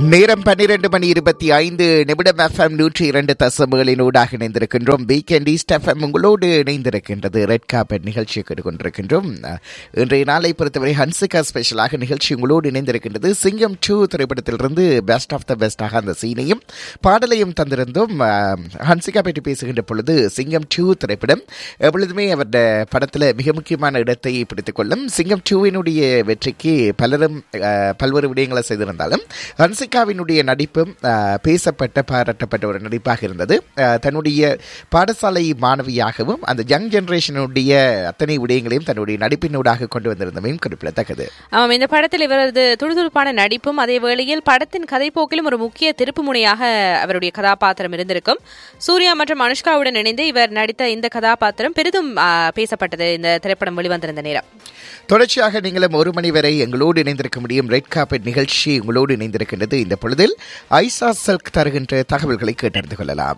நேரம் பன்னிரண்டு மணி இருபத்தி ஐந்து நிமிடம் எஃப்எம் நூற்றி இரண்டு தசம்புகளின் ஊடாக இணைந்திருக்கின்றோம் வீக்கெண்ட் ஈஸ்ட் எஃப்எம் உங்களோடு இணைந்திருக்கின்றது ரெட் காப்பட் நிகழ்ச்சியை கேட்டுக்கொண்டிருக்கின்றோம் இன்றைய நாளை பொறுத்தவரை ஹன்சிகா ஸ்பெஷலாக நிகழ்ச்சி உங்களோடு இணைந்திருக்கின்றது சிங்கம் டூ திரைப்படத்திலிருந்து பெஸ்ட் ஆஃப் த பெஸ்டாக அந்த சீனையும் பாடலையும் தந்திருந்தோம் அஹ், ஹன்சிகா பற்றி பேசுகின்ற பொழுது சிங்கம் டூ திரைப்படம் எப்பொழுதுமே அவருடைய படத்தில் மிக முக்கியமான இடத்தை பிடித்துக் கொள்ளும் சிங்கம் டூவினுடைய வெற்றிக்கு பலரும் அஹ், பல்வேறு விடயங்களை செய்திருந்தாலும் ஹன்சிகாவினுடைய நடிப்பும் அஹ், பேசப்பட்ட பாராட்டப்பட்ட ஒரு நடிப்பாக இருந்தது அஹ், தன்னுடைய பாடசாலை மாணவியாகவும் அந்த யங் ஜெனரேஷனுடைய அத்தனை விடயங்களையும் தன்னுடைய நடிப்பினூடாக கொண்டு வந்திருந்தமையும் குறிப்பிடத்தக்கது ஆமாம் இந்த படத்தில் இவரது துடுதுடுப்பான நடிப்பும் அதே வேளையில் படத்தின் கதைப்போக்கிலும் ஒரு முக்கிய திருப்பு முனையாக அவருடைய கதாபாத்திரம் இருந்திருக்கும் சூர்யா மற்றும் அனுஷ்காவுடன் இணைந்து இவர் நடித்த இந்த கதாபாத்திரம் பெரிதும் ஆ, பேசப்பட்டது இந்த திரைப்படம் வெளிவந்திருந்த நேரம் தொடர்ச்சியாக நீங்களும் ஒரு மணி வரை எங்களோடு இணைந்திருக்க முடியும் ரெட் கார்பெட் நிகழ்ச்சி உங்களோடு இணைந்திருக்கின்றது இந்த பொழுதில் ஐசா சில்க் தருகின்ற தகவல்களை கேட்டறிந்து கொள்ளலாம்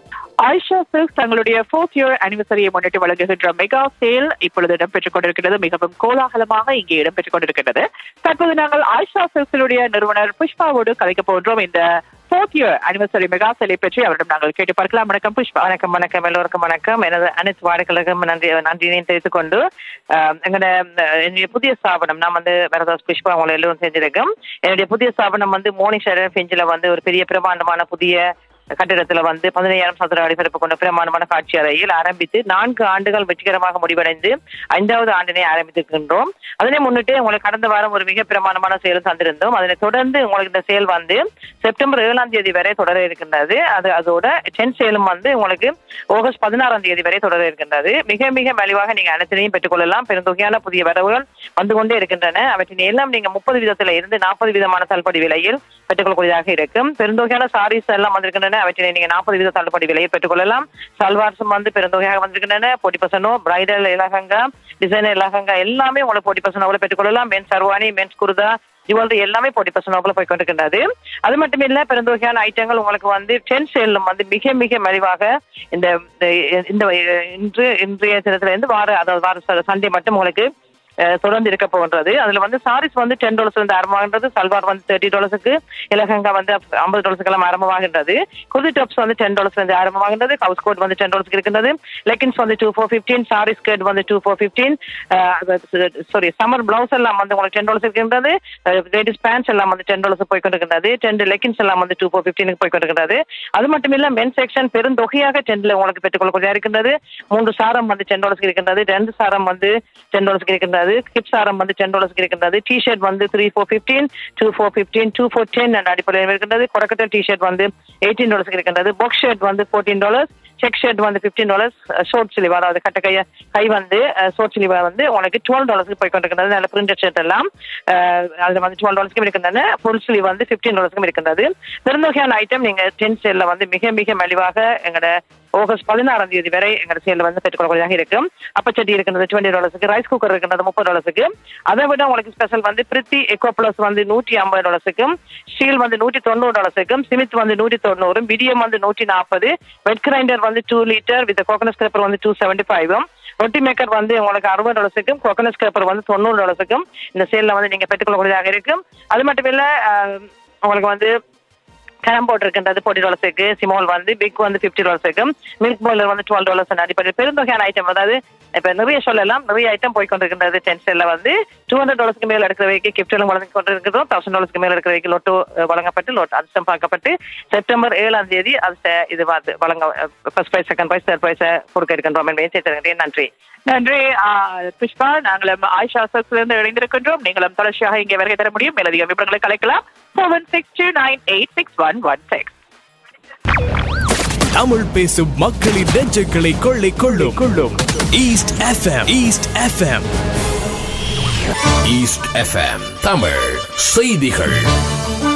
ஆயிஷா சில்க் தங்களுடைய ஃபோர்த் இயர் அனிவர்சரியை முன்னிட்டு வழங்குகின்ற மெகா சேல் இப்பொழுது இடம்பெற்றுக் கொண்டிருக்கிறது மிகவும் கோலாகலமாக இங்கே இடம்பெற்றுக் கொண்டிருக்கிறது தற்போது நாங்கள் ஆயிஷா சில்க்ஸினுடைய நிறுவனர் புஷ்பாவோடு கலைக்க போன்றோம் இந்த ஃபோர்த் இயர் அனிவர்சரி மெகா சேலை பற்றி அவரிடம் நாங்கள் கேட்டு பார்க்கலாம் வணக்கம் புஷ்பா வணக்கம் வணக்கம் எல்லோருக்கும் வணக்கம் எனது அனைத்து வாடிக்கையாளர்களுக்கும் நன்றி நன்றியினை தெரிவித்துக் கொண்டு ஆஹ், எங்களோட அஹ், என்னுடைய புதிய ஸ்தாபனம் நான் வந்து வரதாஸ் புஷ்பா உங்களை எல்லோரும் செஞ்சிருக்கோம் என்னுடைய புதிய ஸ்தாபனம் வந்து மோனி ஷரன் பெஞ்சில் வந்து ஒரு பெரிய பிரமாண்டமான புதிய கட்டிடத்துல வந்து பதினையாயிரம் சதுர அடி பரப்பு கொண்ட பிரமாண்டமான காட்சி அறையில் ஆரம்பித்து நான்கு ஆண்டுகள் வெற்றிகரமாக முடிவடைந்து ஐந்தாவது ஆண்டினை ஆரம்பித்திருக்கின்றோம் அதனை முன்னிட்டு உங்களுக்கு கடந்த வாரம் ஒரு மிக பிரமாண்டமான செயல் தந்திருந்தோம் அதனை தொடர்ந்து உங்களுக்கு இந்த செயல் வந்து செப்டம்பர் ஏழாம் தேதி வரை தொடர இருக்கின்றது அது அதோட டென் சேலும் வந்து உங்களுக்கு ஆகஸ்ட் பதினாறாம் தேதி வரை தொடர இருக்கின்றது மிக மிக மலிவாக நீங்க அனைத்தினையும் பெற்றுக்கொள்ளலாம் பெருந்தொகையான புதிய வரவுகள் வந்து கொண்டே இருக்கின்றன அவற்றின் எல்லாம் நீங்க முப்பது வீதத்துல இருந்து நாற்பது விதமான தள்ளுபடி விலையில் பெற்றுக்கொள்ளக்கூடியதாக இருக்கும் பெருந்தொகையான சாரீஸ் எல்லாம் வந்திருக்கின்றன அவற்றினை நீங்க நாற்பது வீத தள்ளுபடி விலையில் பெற்றுக்கொள்ளலாம் சல்வார்ஸும் வந்து பெருந்தொகையாக வந்திருக்கின்றன போட்டி பசனோ பிரைடல் இலகங்கா டிசைனர் இலகங்கா எல்லாமே உங்களுக்கு போட்டி பசனோவில் பெற்றுக்கொள்ளலாம் men's sherwani men's kurta jewellery எல்லாமே போட்டி பசனோக்குள்ள போய் கொண்டிருக்கின்றது அது மட்டும் இல்ல பெருந்தொகையான ஐட்டங்கள் உங்களுக்கு வந்து டென் சேலும் வந்து மிக மிக மலிவாக இந்த இந்த- இந்த இன்று இன்றைய தினத்துல இருந்து வார அதாவது வார சண்டே மட்டும் உங்களுக்கு அஹ், தொடர்ந்து இருக்க போகின்றது அதுல வந்து சாரீஸ் வந்து டென் டாலர்ஸ் வந்து ஆரம்பமாகின்றது சல்வார் வந்து தேர்ட்டி டாலர்ஸுக்கு இலகங்கா வந்து ஐம்பது டாலர்ஸுக்கு எல்லாம் ஆரம்பமாகின்றது குதி டாப்ஸ் வந்து டென் டாலர்ஸ் வந்து ஆரம்பமாகின்றது ஹவுஸ் கோட் வந்து டென் டாலர்ஸ்க்கு இருக்கின்றது லெக்கின்ஸ் வந்து two for fifteen sari skirt வந்து two for fifteen sari summer blouse எல்லாம் வந்து உங்களுக்கு டென் டாலர்ஸ் இருக்கின்றது லேடிஸ் பேண்ட்ஸ் எல்லாம் வந்து டென் டாலர்ஸ் போய் கொண்டிருக்கின்றது டென் லெக்கின்ஸ் எல்லாம் வந்து டூ ஃபோர் ஃபிஃப்டீனுக்கு போய் கொண்டிருக்கின்றது அது மட்டும் இல்ல மென் செக்ஷன் பெருந்தொகையாக டென்ல உங்களுக்கு பெற்றுக்கொள்ளக்கூடிய இருக்கின்றது மூன்று சாரம் வந்து டென் டாலர்ஸ்க்கு இருக்கின்றது ரெண்டு சாரம் வந்து டென் டாலர்ஸ்க்கு இருக்கின்றது கிப் சாரம் வந்து டென் டாலர்ஸ்க்கு இருக்கின்றது டி ஷர்ட் வந்து three for fifteen two for fifteen two for ten என்ற அடிப்படையில் இருக்கின்றது கொடக்கட்டல் டி ஷர்ட் வந்து எயிட்டீன் டாலர்ஸ்க்கு இருக்கின்றது பாக்ஸ் ஷர்ட் வந்து ஃபோர்டீன் டாலர்ஸ் செக் ஷர்ட் வந்து ஃபிஃப்டீன் டாலர்ஸ் ஷோர்ட் ஸ்லீவ் அதாவது கட்ட கைய கை வந்து ஷோர்ட் ஸ்லீவ் வந்து உங்களுக்கு டுவெல் டாலர்ஸ்க்கு போய் கொண்டிருக்கிறது நல்ல பிரிண்டட் ஷர்ட் எல்லாம் அஹ், அதுல வந்து டுவெல் டாலர்ஸ்க்கும் இருக்கின்றன ஃபுல் ஸ்லீவ் வந்து ஃபிஃப்டீன் டாலர்ஸ்க்கும் இருக்கின்றது பெருந்தொகையான ஐட்டம் நீங்க டென் சேல்ல வந்து மிக மிக மலிவாக எங்களோட ஆகஸ்ட் பதினாறாம் தேதி வரை எங்களோட சேல்ல வந்து பெற்றுக்கொள்ளக்கூடியதாக இருக்கும் அப்பச்சட்டி இருக்கின்றது டுவெண்ட்டி டாலர்ஸுக்கு ரைஸ் குக்கர் இருக்கின்றது முப்பது டாலர்ஸுக்கு அதை விட உங்களுக்கு ஸ்பெஷல் வந்து பிரித்தி எக்கோ பிளஸ் வந்து நூற்றி ஐம்பது டாலர்ஸுக்கும் ஸ்டீல் வந்து நூற்றி தொண்ணூறு டாலர்ஸுக்கும் சிமித் வந்து நூற்றி தொண்ணூறு பிடிஎம் வந்து நூற்றி நாற்பது வெட் கிரைண்டர் வந்து two litre with coconut scraper வந்து டூ செவன்டி ஃபைவும் ரொட்டி மேக்கர் வந்து உங்களுக்கு அறுபது டாலர்ஸுக்கும் கோகனட் ஸ்கிரப்பர் வந்து தொண்ணூறு டாலர்ஸுக்கும் இந்த சேல்ல வந்து நீங்க பெற்றுக்கொள்ளக்கூடியதாக இருக்கும் அது மட்டும் இல்ல அஹ், உங்களுக்கு வந்து கேரம் போர்ட் இருக்கின்றது ஃபோர்ட்டி டாலர்ஸுக்கு சிமோல் வந்து பிக் வந்து ஃபிஃப்டி டாலர்ஸுக்கு மில்க் பாய்லர் வந்து டுவெல் டாலர்ஸ் அடிப்படையில் பெருந்தொகையான ஐட்டம் அதாவது இப்ப நிறைய சொல்லலாம் நிறைய ஐட்டம் போய் கொண்டிருக்கின்றது டென்ஷன்ல வந்து டூ ஹண்ட்ரட் டாலர்ஸ்க்கு மேல எடுக்கிற வைக்க கிஃப்ட்களும் வழங்கி கொண்டிருக்கிறோம் தௌசண்ட் டாலர்ஸ்க்கு மேல எடுக்கிற வைக்க லொட்டோ அஹ், வழங்கப்பட்டு லோட் அதிர்ஷ்டம் பார்க்கப்பட்டு செப்டம்பர் ஏழாம் தேதி அது செ- இது வந்து வழங்க first prize second prize third prize கொடுக்க இருக்கின்றோம் என்பதை சேர்த்திருக்கிறேன் நன்றி நன்றி ஆஹ், புஷ்பா நாங்களும் ஆயிஷா சில்க்ஸ்ல இருந்து இணைந்திருக்கின்றோம் நீங்களும் தொடர்ச்சியாக இங்கே வருகை தர முடியும் மேலதிக விவரங்களை கலைக்கலாம் seven six two nine eight six one one six Tamil பேசும் மக்களின் நெஞ்சங்களை கொள்ளை கொள்ளும் கொள்ளும் east FM east FM east FM Tamil செய்திகள்